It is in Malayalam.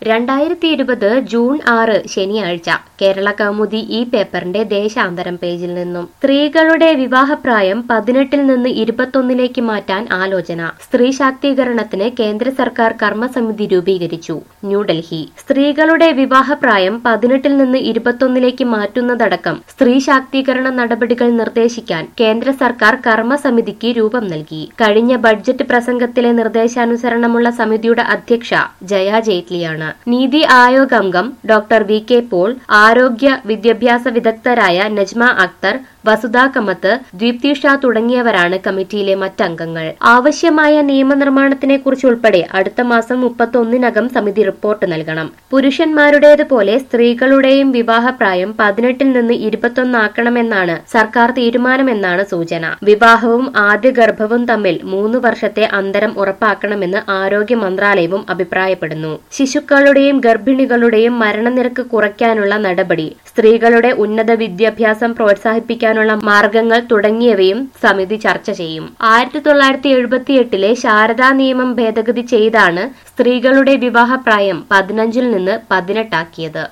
രണ്ടായിരത്തി ഇരുപത് ജൂൺ ആറ് ശനിയാഴ്ച കേരള കൗമുദി ഈ പേപ്പറിന്റെ ദേശാന്തരം പേജിൽ നിന്നും സ്ത്രീകളുടെ വിവാഹപ്രായം പതിനെട്ടിൽ നിന്ന് ഇരുപത്തൊന്നിലേക്ക് മാറ്റാൻ ആലോചന സ്ത്രീ ശാക്തീകരണത്തിന് കേന്ദ്ര സർക്കാർ കർമ്മസമിതി രൂപീകരിച്ചു ന്യൂഡൽഹി സ്ത്രീകളുടെ വിവാഹപ്രായം പതിനെട്ടിൽ നിന്ന് ഇരുപത്തൊന്നിലേക്ക് മാറ്റുന്നതടക്കം സ്ത്രീ ശാക്തീകരണ നടപടികൾ നിർദ്ദേശിക്കാൻ കേന്ദ്ര സർക്കാർ കർമ്മസമിതിക്ക് രൂപം നൽകി കഴിഞ്ഞ ബഡ്ജറ്റ് പ്രസംഗത്തിലെ നിർദ്ദേശാനുസരണമുള്ള സമിതിയുടെ അധ്യക്ഷ ജയ ജെയ്റ്റ്ലിയാണ് നീതി ആയോഗ് അംഗം ഡോക്ടർ വി കെ പോൾ ആരോഗ്യ വിദ്യാഭ്യാസ വിദഗ്ധരായ നജ്മ അക്തർ വസുധ കമത്ത് ദീപ്തി ഷാ തുടങ്ങിയവരാണ് കമ്മിറ്റിയിലെ മറ്റംഗങ്ങൾ ആവശ്യമായ നിയമനിർമ്മാണത്തിനെ കുറിച്ചുൾപ്പെടെ അടുത്ത മാസം മുപ്പത്തൊന്നിനകം സമിതി റിപ്പോർട്ട് നൽകണം പുരുഷന്മാരുടേതുപോലെ സ്ത്രീകളുടെയും വിവാഹപ്രായം പതിനെട്ടിൽ നിന്ന് ഇരുപത്തൊന്നാക്കണമെന്നാണ് സർക്കാർ തീരുമാനമെന്നാണ് സൂചന വിവാഹവും ആദ്യ ഗർഭവും തമ്മിൽ മൂന്ന് വർഷത്തെ അന്തരം ഉറപ്പാക്കണമെന്ന് ആരോഗ്യ മന്ത്രാലയവും അഭിപ്രായപ്പെടുന്നു ശിശുക്കളുടെയും ഗർഭിണികളുടെയും മരണനിരക്ക് കുറയ്ക്കാനുള്ള നടപടി സ്ത്രീകളുടെ ഉന്നത വിദ്യാഭ്യാസം പ്രോത്സാഹിപ്പിക്കാനുള്ള മാർഗങ്ങൾ തുടങ്ങിയവയും സമിതി ചർച്ച ചെയ്യും ആയിരത്തി തൊള്ളായിരത്തി എഴുപത്തിയെട്ടിലെ ശാരദാ നിയമം ഭേദഗതി ചെയ്താണ് സ്ത്രീകളുടെ വിവാഹപ്രായം പതിനഞ്ചിൽ നിന്ന് പതിനെട്ടാക്കിയത്